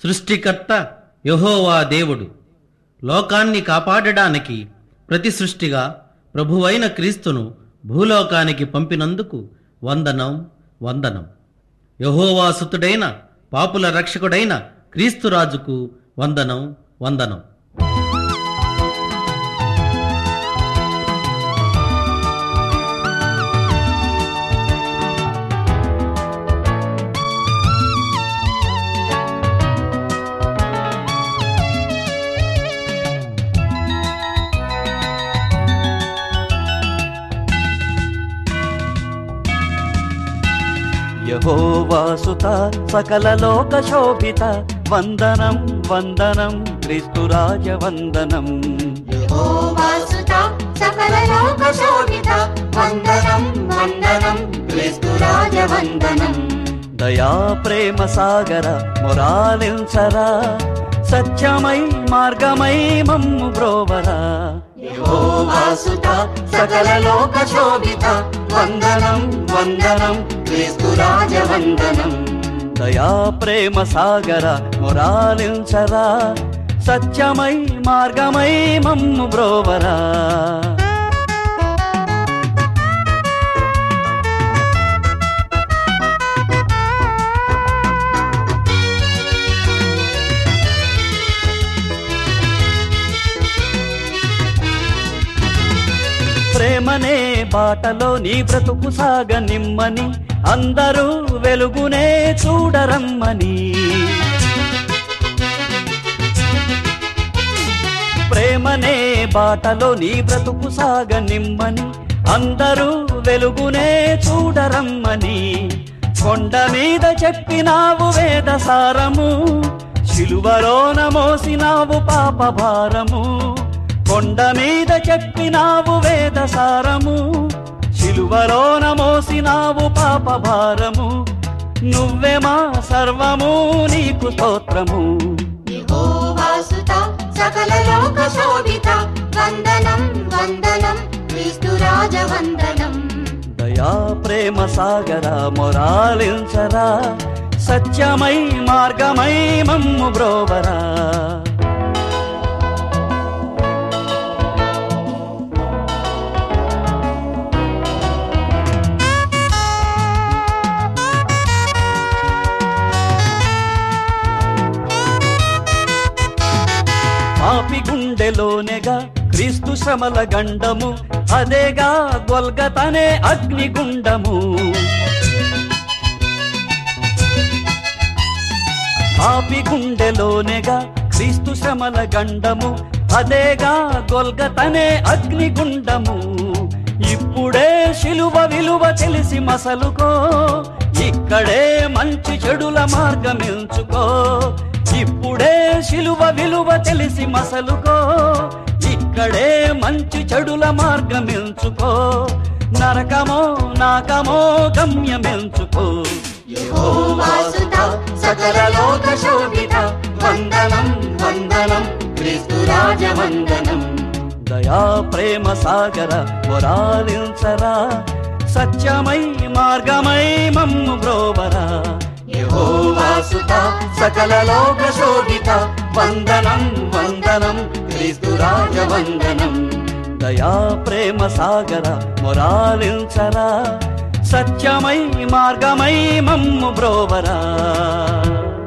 సృష్టికర్త యెహోవా దేవుడు లోకాన్ని కాపాడడానికి ప్రతి సృష్టిగా ప్రభువైన క్రీస్తును భూలోకానికి పంపినందుకు వందనం వందనం యహోవాసుతుడైన పాపుల రక్షకుడైన క్రీస్తురాజుకు వందనం వందనం యహోవాసుత సకల లోక శోభిత వందనం వందనం క్రీస్తురాజ వందనం యెహోవాసుత సకల లోక శోభిత వందనం వందనం క్రీస్తు రాజ వందనం దయా ప్రేమ సాగర మొరాలించరా సత్యమై మార్గమై మమ్ము బ్రోవరా యెహోవాసుత సకల లోక శోభిత వందనం వందనం క్రీస్తు రాజ వందనం దయా ప్రేమ సాగర మొరాలించరా సత్యమై మార్గమై మమ్ము బ్రోవరా ప్రేమనే బాటలో నీ బ్రతుకు సాగ నిమ్మని అందరూ వెలుగునే చూడరమ్మని ప్రేమనే బాటలో నీ బ్రతుకు సాగ నిమ్మని అందరూ వెలుగునే చూడరమ్మని కొండ మీద చెప్పినావు వేద సారము శిలువలోన మోసినావు పాప భారము కొండ మీద చెప్పినావు వేద సారము శిలువలోన మోసినావు పాప భారము నువ్వే మా సర్వము నీకు స్తోత్రము యెహోవాసుత సకల లోక శోభిత వందనం వందనం క్రీస్తు రాజ వందనం దయా ప్రేమ సాగర మొరాలించరా సత్యమై మార్గమై మమ్ము బ్రోవరా పాపి గుండెలోనేగా క్రీస్తు శ్రమల గండము అదేగా గొల్గతనే అగ్నిగుండము పాపి గుండెలోనేగా క్రీస్తు శ్రమల గండము అదేగా గొల్గతనే అగ్నిగుండము ఇప్పుడే శిలువ విలువ తెలిసి మసలుకో ఇక్కడే మంచి చెడుల మార్గం ఎంచుకో ఇప్పుడే శిలువ విలువ తెలిసి మసలుకో ఇక్కడే మంచి చెడుల మార్గం ఎంచుకో నరకమో నాకమో గమ్యమెంచుకో యెహోవాసుత సకల లోక శోభిత వందనం వందనం క్రీస్తు రాజ వందనం దయా ప్రేమ సాగర మొరాలించరా సత్యమై మార్గమై మమ్ము బ్రోవరా యెహోవాసుత సకల లోక శోభిత వందనం వందనం క్రీస్తు రాజ వందనం దయా ప్రేమ సాగర మొరాలించరా సత్యమై మార్గమై మమ్ము బ్రోవరా